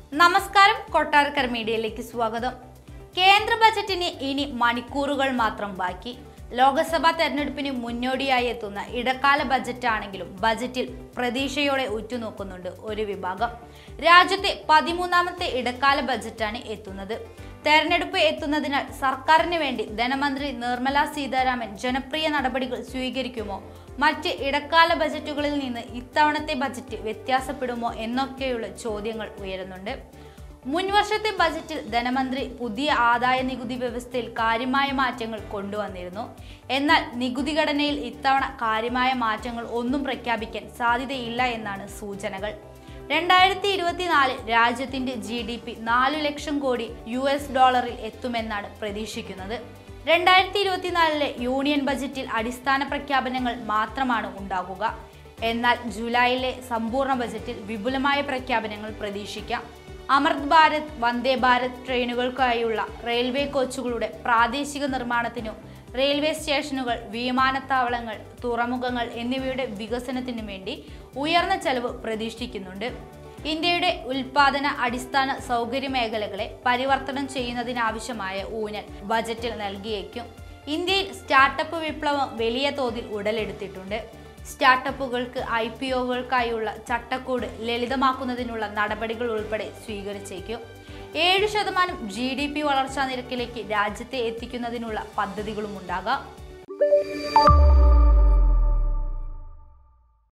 നമസ്കാരം കൊട്ടാരക്കര മീഡിയയിലേക്ക് സ്വാഗതം കേന്ദ്ര ബജറ്റിന് ഇനി മണിക്കൂറുകൾ മാത്രം ബാക്കി ലോക്സഭാ തെരഞ്ഞെടുപ്പിന് മുന്നോടിയായി എത്തുന്ന ഇടക്കാല ബജറ്റാണെങ്കിലും ബജറ്റിൽ പ്രതീക്ഷയോടെ ഉറ്റുനോക്കുന്നുണ്ട് ഒരു വിഭാഗം രാജ്യത്തെ പതിമൂന്നാമത്തെ ഇടക്കാല ബജറ്റാണ് എത്തുന്നത് തെരഞ്ഞെടുപ്പ് എത്തുന്നതിനാൽ സർക്കാരിന് വേണ്ടി ധനമന്ത്രി നിർമ്മല സീതാരാമൻ ജനപ്രിയ നടപടികൾ സ്വീകരിക്കുമോ മറ്റ് ഇടക്കാല ബജറ്റുകളിൽ നിന്ന് ഇത്തവണത്തെ ബജറ്റ് വ്യത്യാസപ്പെടുമോ എന്നൊക്കെയുള്ള ചോദ്യങ്ങൾ ഉയരുന്നുണ്ട് മുൻവർഷത്തെ ബജറ്റിൽ ധനമന്ത്രി പുതിയ ആദായ നികുതി വ്യവസ്ഥയിൽ കാര്യമായ മാറ്റങ്ങൾ കൊണ്ടുവന്നിരുന്നു എന്നാൽ നികുതി ഘടനയിൽ ഇത്തവണ കാര്യമായ മാറ്റങ്ങൾ ഒന്നും പ്രഖ്യാപിക്കാൻ സാധ്യതയില്ല എന്നാണ് സൂചനകൾ രണ്ടായിരത്തി ഇരുപത്തിനാല് രാജ്യത്തിന്റെ ജി ഡി പി നാലു ലക്ഷം കോടി യു എസ് ഡോളറിൽ എത്തുമെന്നാണ് പ്രതീക്ഷിക്കുന്നത് രണ്ടായിരത്തി ഇരുപത്തിനാലിലെ യൂണിയൻ ബജറ്റിൽ അടിസ്ഥാന പ്രഖ്യാപനങ്ങൾ മാത്രമാണ് ഉണ്ടാകുക എന്നാൽ ജൂലൈയിലെ സമ്പൂർണ്ണ ബജറ്റിൽ വിപുലമായ പ്രഖ്യാപനങ്ങൾ പ്രതീക്ഷിക്കാം അമൃത് ഭാരത് വന്ദേ ഭാരത് ട്രെയിനുകൾക്കായുള്ള റെയിൽവേ കോച്ചുകളുടെ പ്രാദേശിക നിർമ്മാണത്തിനും റെയിൽവേ സ്റ്റേഷനുകൾ വിമാനത്താവളങ്ങൾ തുറമുഖങ്ങൾ എന്നിവയുടെ വികസനത്തിനു വേണ്ടി ഉയർന്ന ചെലവ് പ്രതീക്ഷിക്കുന്നുണ്ട് ഇന്ത്യയുടെ ഉൽപാദന അടിസ്ഥാന സൗകര്യ മേഖലകളെ പരിവർത്തനം ചെയ്യുന്നതിനാവശ്യമായ ഊന്നൽ ബജറ്റിൽ നൽകിയേക്കും ഇന്ത്യയിൽ സ്റ്റാർട്ടപ്പ് വിപ്ലവം വലിയ തോതിൽ ഉടലെടുത്തിട്ടുണ്ട് സ്റ്റാർട്ടപ്പുകൾക്ക് ഐ പി ഒകൾക്കായുള്ള ചട്ടക്കൂട് ലളിതമാക്കുന്നതിനുള്ള നടപടികൾ ഉൾപ്പെടെ സ്വീകരിച്ചേക്കും ഏഴ് ശതമാനം ജി ഡി പി വളർച്ചാ നിരക്കിലേക്ക് രാജ്യത്തെ എത്തിക്കുന്നതിനുള്ള പദ്ധതികളും ഉണ്ടാകാം